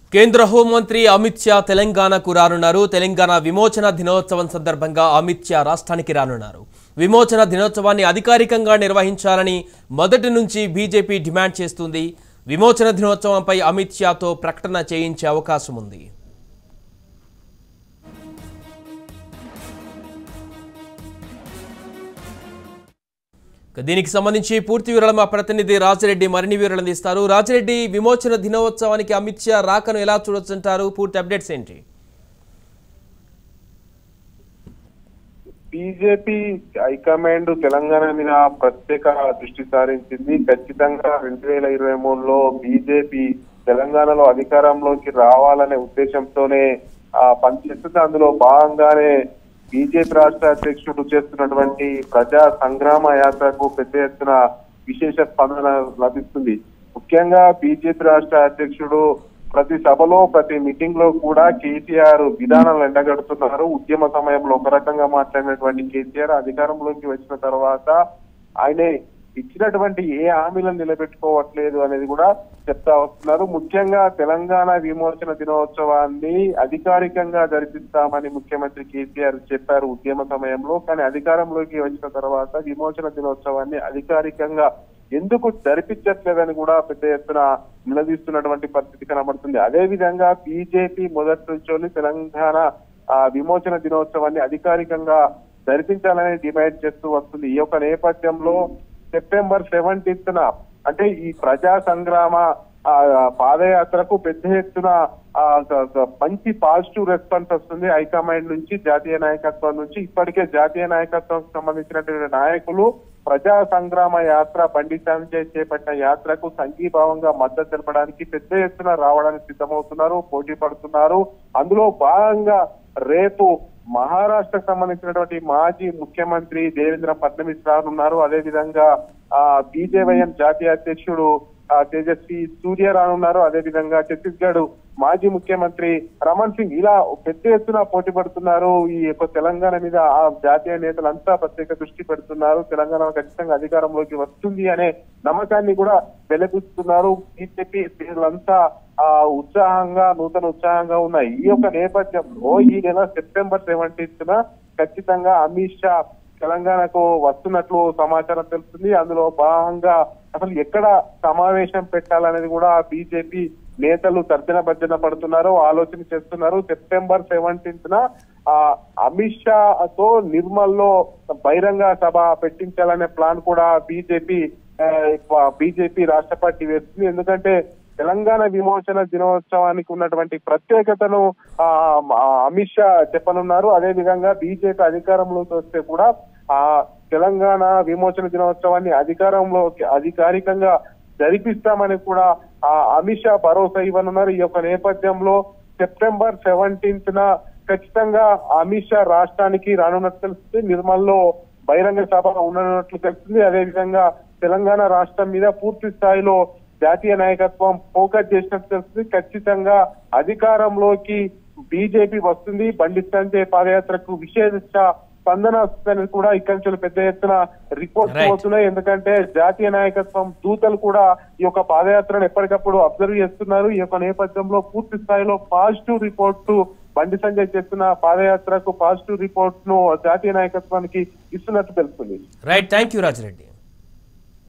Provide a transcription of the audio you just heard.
కేంద్ర హోంమంత్రి అమిత్ షా తెలంగాణకు రానున్నారు తెలంగాణ విమోచన దినోత్సవం సందర్భంగా అమిత్ షా రాష్ట్రానికి రానున్నారు విమోచన దినోత్సవాన్ని అధికారికంగా నిర్వహించాలని మొదటి నుంచి బీజేపీ డిమాండ్ చేస్తుంది విమోచన దినోత్సవంపై అమిత్ షాతో ప్రకటన చేయించే అవకాశం ఉంది ఇక దీనికి సంబంధించి పూర్తి వివరాలు మా ప్రతినిధి రాజిరెడ్డి మరిన్ని వివరాలు అందిస్తారు రాజిరెడ్డి విమోచన దినోత్సవానికి అమిత్ షా రాకను ఎలా చూడొచ్చంటారు పూర్తి అప్డేట్స్ ఏంటి బీజేపీ హైకమాండ్ తెలంగాణ మీద ప్రత్యేక దృష్టి సారించింది ఖచ్చితంగా రెండు వేల ఇరవై మూడులో బీజేపీ తెలంగాణలో అధికారంలోకి రావాలనే ఉద్దేశంతోనే ఆ పనిచేస్తుంది అందులో భాగంగానే బీజేపీ రాష్ట్ర అధ్యక్షుడు చేస్తున్నటువంటి ప్రజా సంగ్రామ యాత్రకు పెద్ద ఎత్తున విశేష స్పందన లభిస్తుంది ముఖ్యంగా బీజేపీ రాష్ట్ర అధ్యక్షుడు ప్రతి సభలో ప్రతి మీటింగ్ లో కూడా కేసీఆర్ విధానాలు ఎండగడుతున్నారు ఉద్యమ సమయంలో ఒక రకంగా మాట్లాడినటువంటి కేసీఆర్ అధికారంలోకి వచ్చిన తర్వాత ఆయనే ఇచ్చినటువంటి ఏ హామీలను నిలబెట్టుకోవట్లేదు అనేది కూడా చెప్తా వస్తున్నారు ముఖ్యంగా తెలంగాణ విమోచన దినోత్సవాన్ని అధికారికంగా జరిపిస్తామని ముఖ్యమంత్రి కేసీఆర్ చెప్పారు ఉద్యమ సమయంలో కానీ అధికారంలోకి వచ్చిన తర్వాత విమోచన దినోత్సవాన్ని అధికారికంగా ఎందుకు జరిపించట్లేదని కూడా పెద్ద ఎత్తున నిలదీస్తున్నటువంటి పరిస్థితి కనబడుతుంది అదే విధంగా బీజేపీ మొదటి నుంచోని తెలంగాణ ఆ, విమోచన దినోత్సవాన్ని అధికారికంగా జరిపించాలని డిమాండ్ చేస్తూ వస్తుంది ఈ యొక్క నేపథ్యంలో సెప్టెంబర్ సెవెంటీన్త్ అంటే ఈ ప్రజా సంగ్రామ ఆ, పాదయాత్రకు పెద్ద ఎత్తున ఆ, గ- గ- మంచి పాజిటివ్ రెస్పాన్స్ వస్తుంది హైకమాండ్ నుంచి జాతీయ నాయకత్వం నుంచి ఇప్పటికే జాతీయ నాయకత్వం సంబంధించినటువంటి నాయకులు ప్రజా సంగ్రామ యాత్ర బండి సంజయ్ చేపట్టిన యాత్రకు సంఘీభావంగా మద్దతు తెలపడానికి పెద్ద ఎత్తున రావడానికి సిద్ధమవుతున్నారు పోటీ పడుతున్నారు అందులో భాగంగా రేపు మహారాష్ట్రకు సంబంధించినటువంటి మాజీ ముఖ్యమంత్రి దేవేంద్ర ఫడ్నవీస్ రానున్నారు అదే విధంగా ఆ బీజేవైఎం జాతీయ అధ్యక్షుడు ఆ, తేజస్వి సూర్య రానున్నారు అదే విధంగా ఛత్తీస్గఢ్ మాజీ ముఖ్యమంత్రి రమణ్ సింగ్ ఇలా పెద్ద ఎత్తున పోటీ పడుతున్నారు ఈ యొక్క తెలంగాణ మీద ఆ జాతీయ నేతలంతా ప్రత్యేక దృష్టి పెడుతున్నారు తెలంగాణ ఖచ్చితంగా అధికారంలోకి వస్తుంది అనే నమ్మకాన్ని కూడా వెలిపిస్తున్నారు బీజేపీ శ్రేణులంతా ఆ ఉత్సాహంగా నూతన ఉత్సాహంగా ఉన్నాయి ఈ యొక్క నేపథ్యంలో ఈ నెల సెప్టెంబర్ సెవెంటీన్త్ ఖచ్చితంగా అమిత్ షా తెలంగాణకు వస్తున్నట్లు సమాచారం తెలుస్తుంది అందులో భాగంగా అసలు ఎక్కడ సమావేశం పెట్టాలనేది కూడా బీజేపీ నేతలు తర్జన భర్జన పడుతున్నారు ఆలోచన చేస్తున్నారు సెప్టెంబర్ సెవెంటీన్త్ ఆ అమిత్ షాతో నిర్మల్ లో బహిరంగ సభ పెట్టించాలనే ప్లాన్ కూడా బీజేపీ బీజేపీ రాష్ట్ర పార్టీ వేస్తుంది ఎందుకంటే తెలంగాణ విమోచన దినోత్సవానికి ఉన్నటువంటి ప్రత్యేకతను ఆ ఆ, అమిత్ షా చెప్పనున్నారు అదే విధంగా బీజేపీ అధికారంలోకి వస్తే కూడా ఆ తెలంగాణ విమోచన దినోత్సవాన్ని అధికారంలోకి అధికారికంగా జరిపిస్తామని కూడా ఆ అమిత్ షా భరోసా ఇవ్వనున్నారు ఈ యొక్క నేపథ్యంలో సెప్టెంబర్ సెవెంటీన్త్ న ఖచ్చితంగా అమిత్ షా రాష్ట్రానికి రానున్నట్టు తెలుస్తుంది నిర్మల్లో బహిరంగ సభ ఉండనున్నట్లు తెలుస్తుంది అదే విధంగా తెలంగాణ రాష్ట్రం మీద పూర్తి స్థాయిలో జాతీయ నాయకత్వం ఫోకస్ చేసినట్టు తెలుస్తుంది ఖచ్చితంగా అధికారంలోకి బీజేపీ వస్తుంది బండి సంజయ్ పాదయాత్రకు విశేష స్పందన వస్తుందని కూడా ఇక్కడి నుంచి పెద్ద ఎత్తున రిపోర్ట్స్ Right. వస్తున్నాయి ఎందుకంటే జాతీయ నాయకత్వం దూతలు కూడా ఈ యొక్క పాదయాత్రను ఎప్పటికప్పుడు అబ్జర్వ్ చేస్తున్నారు ఈ యొక్క నేపథ్యంలో పూర్తి స్థాయిలో పాజిటివ్ రిపోర్ట్ బండి సంజయ్ చేస్తున్న పాదయాత్రకు పాజిటివ్ రిపోర్ట్ ను జాతీయ నాయకత్వానికి ఇస్తున్నట్టు తెలుస్తుంది రైట్ థ్యాంక్ యూ రాజిరెడ్డి